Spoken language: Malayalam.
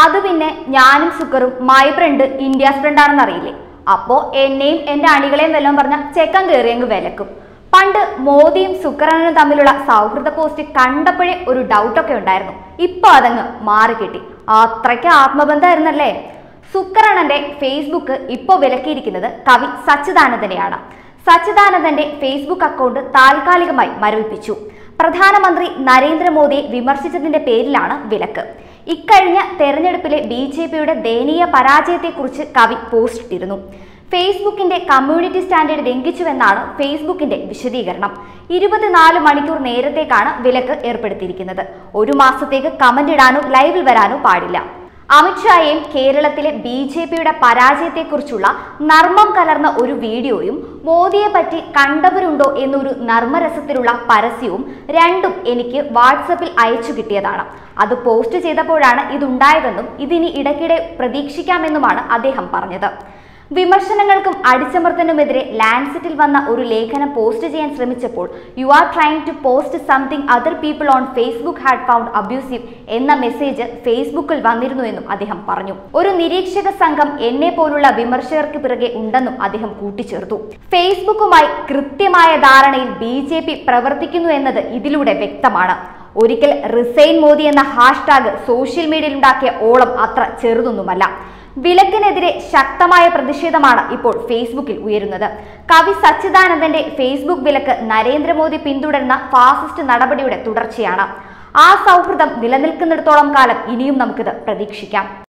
അത് പിന്നെ ഞാനും സുക്കറും മൈ ഫ്രണ്ട് ഇന്ത്യാസ് ഫ്രണ്ട് ആണെന്ന് അറിയില്ലേ അപ്പോ എന്നെയും എന്റെ അണികളെയും വല്ലതും പറഞ്ഞ ചെക്കൻ കയറിയങ്ങ് വിലക്കും പണ്ട് മോദിയും സുക്കറനും തമ്മിലുള്ള സൗഹൃദ പോസ്റ്റ് കണ്ടപ്പോഴേ ഒരു ഡൗട്ടൊക്കെ ഉണ്ടായിരുന്നു ഇപ്പൊ അതങ്ങ് മാറിക്കിട്ടി അത്രയ്ക്ക് ആത്മബന്ധമായിരുന്നല്ലേ സുക്കറണന്റെ ഫേസ്ബുക്ക് ഇപ്പോൾ വിലക്കിയിരിക്കുന്നത് കവി സച്ചിദാനന്ദനെയാണ് സച്ചിദാനന്ദന്റെ ഫേസ്ബുക്ക് അക്കൗണ്ട് താൽക്കാലികമായി മരവിപ്പിച്ചു പ്രധാനമന്ത്രി നരേന്ദ്രമോദിയെ വിമർശിച്ചതിന്റെ പേരിലാണ് വിലക്ക് ഇക്കഴിഞ്ഞ തെരഞ്ഞെടുപ്പിലെ ബി ജെ പിയുടെ ദയനീയ പരാജയത്തെക്കുറിച്ച് കവി പോസ്റ്റ് ഇട്ടിരുന്നു ഫേസ്ബുക്കിന്റെ കമ്മ്യൂണിറ്റി സ്റ്റാൻഡേർഡ് ലംഘിച്ചുവെന്നാണ് ഫേസ്ബുക്കിന്റെ വിശദീകരണം ഇരുപത്തിനാല് മണിക്കൂർ നേരത്തേക്കാണ് വിലക്ക് ഏർപ്പെടുത്തിയിരിക്കുന്നത് ഒരു മാസത്തേക്ക് കമന്റ് ഇടാനോ ലൈവിൽ വരാനോ പാടില്ല അമിത്ഷായെയും കേരളത്തിലെ ബി ജെ പിയുടെ പരാജയത്തെക്കുറിച്ചുള്ള നർമ്മം കലർന്ന ഒരു വീഡിയോയും മോദിയെ പറ്റി കണ്ടവരുണ്ടോ എന്നൊരു നർമ്മരസത്തിലുള്ള പരസ്യവും രണ്ടും എനിക്ക് വാട്സപ്പിൽ അയച്ചു കിട്ടിയതാണ് അത് പോസ്റ്റ് ചെയ്തപ്പോഴാണ് ഇതുണ്ടായതെന്നും ഇതിനി ഇടയ്ക്കിടെ പ്രതീക്ഷിക്കാമെന്നുമാണ് അദ്ദേഹം പറഞ്ഞത് വിമർശനങ്ങൾക്കും അടിച്ചമർത്തനുമെതിരെ ലാൻസെറ്റിൽ വന്ന ഒരു ലേഖനം പോസ്റ്റ് ചെയ്യാൻ ശ്രമിച്ചപ്പോൾ you are trying to post something other people on Facebook had found abusive എന്ന മെസ്സേജ് ഫേസ്ബുക്കിൽ വന്നിരുന്നു എന്നും അദ്ദേഹം പറഞ്ഞു ഒരു നിരീക്ഷക സംഘം എന്നെ പോലുള്ള വിമർശകർക്ക് പിറകെ ഉണ്ടെന്നും അദ്ദേഹം കൂട്ടിച്ചേർത്തു ഫേസ്ബുക്കുമായി കൃത്യമായ ധാരണയിൽ ബി ജെ പി പ്രവർത്തിക്കുന്നു എന്നത് ഇതിലൂടെ വ്യക്തമാണ് ഒരിക്കൽ റിസൈൻ മോദി എന്ന ഹാഷ്ടാഗ് സോഷ്യൽ മീഡിയയിൽ ഉണ്ടാക്കിയ ഓളം അത്ര ചെറുതൊന്നുമല്ല വിലക്കിനെതിരെ ശക്തമായ പ്രതിഷേധമാണ് ഇപ്പോൾ ഫേസ്ബുക്കിൽ ഉയരുന്നത് കവി സച്ചിദാനന്ദന്റെ ഫേസ്ബുക്ക് വിലക്ക് നരേന്ദ്രമോദി പിന്തുടരുന്ന ഫാസിസ്റ്റ് നടപടിയുടെ തുടർച്ചയാണ് ആ സൗഹൃദം നിലനിൽക്കുന്നിടത്തോളം കാലം ഇനിയും നമുക്കിത് പ്രതീക്ഷിക്കാം